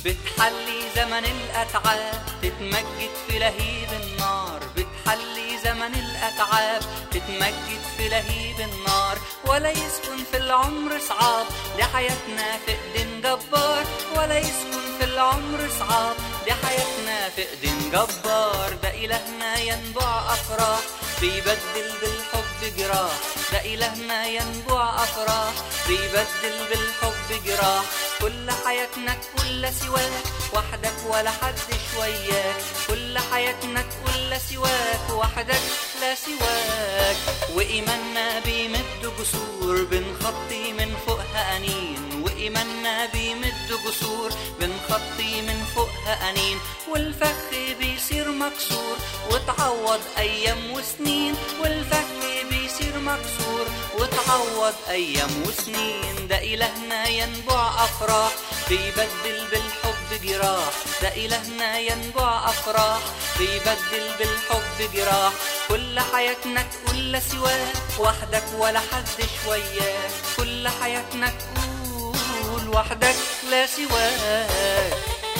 بتحلي زمن الأتعاب تتمجد في لهيب النار بتحلي زمن الأتعاب تتمجد في لهيب النار ولا يسكن في العمر صعاب دي حياتنا في ايدين جبار ولا يسكن في العمر صعاب دي حياتنا في ايدين جبار ده إلهنا ينبع أفراح بيبدل بالحب جراح ده إلهنا ينبع أفراح بيبدل بالحب جراح كل حياتنا كل سواك وحدك ولا حد شوياك كل حياتنا كل سواك وحدك لا سواك وإيماننا بيمد جسور بنخطي من فوقها أنين وإيماننا بيمد جسور بنخطي من فوقها أنين والفخ بيصير مكسور وتعوض أيام وسنين والفخ بيصير مكسور وتعوض أيام وسنين ده إلهنا ينبع أفراح بيبدل بالحب جراح ده إلهنا ينبع أفراح بيبدل بالحب جراح كل حياتنا كل سواك وحدك ولا حد شوياك كل حياتنا تقول وحدك لا سواك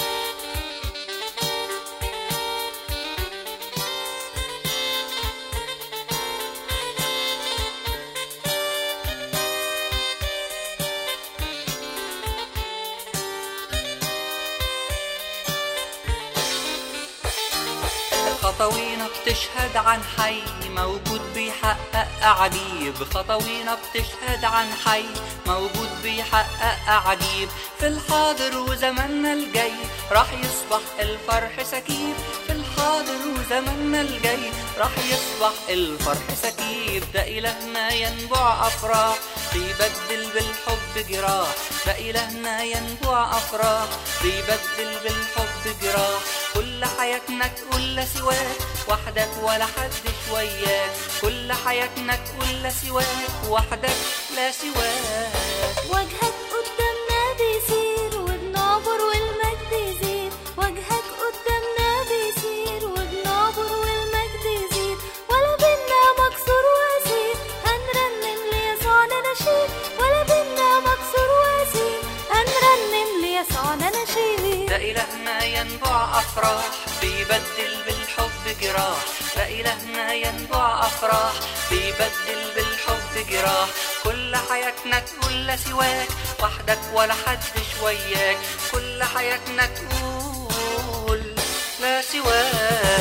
خطوينا بتشهد عن حي موجود بيحقق أعاجيب خطوينا بتشهد عن حي موجود بيحقق أعاجيب في الحاضر وزماننا الجاي راح يصبح الفرح سكيب في الحاضر وزماننا الجاي راح يصبح الفرح سكيب ده إلهنا ينبع أفراح بيبدل بالحب جراح ده إلهنا ينبع أفراح بيبدل بالحب جراح كل حياتنا كل سواك وحدك ولا حد شوياك كل حياتنا كل سواك وحدك لا سواك وجهك قدامنا بيسير وبنعبر والمجد يزيد وجهك قدامنا بيسير وبنعبر والمجد يزيد ولا بينا مكسور واسير هنرنم ليسوعنا نشيد ولا بينا مكسور واسير هنرنم ليسوعنا نشيد ده إلهنا ينبع أفراح بيبدل بالحب جراح ده إلهنا ينبع أفراح بيبدل بالحب جراح كل حياتنا كل سواك وحدك ولا حد شوياك كل حياتنا تقول لا سواك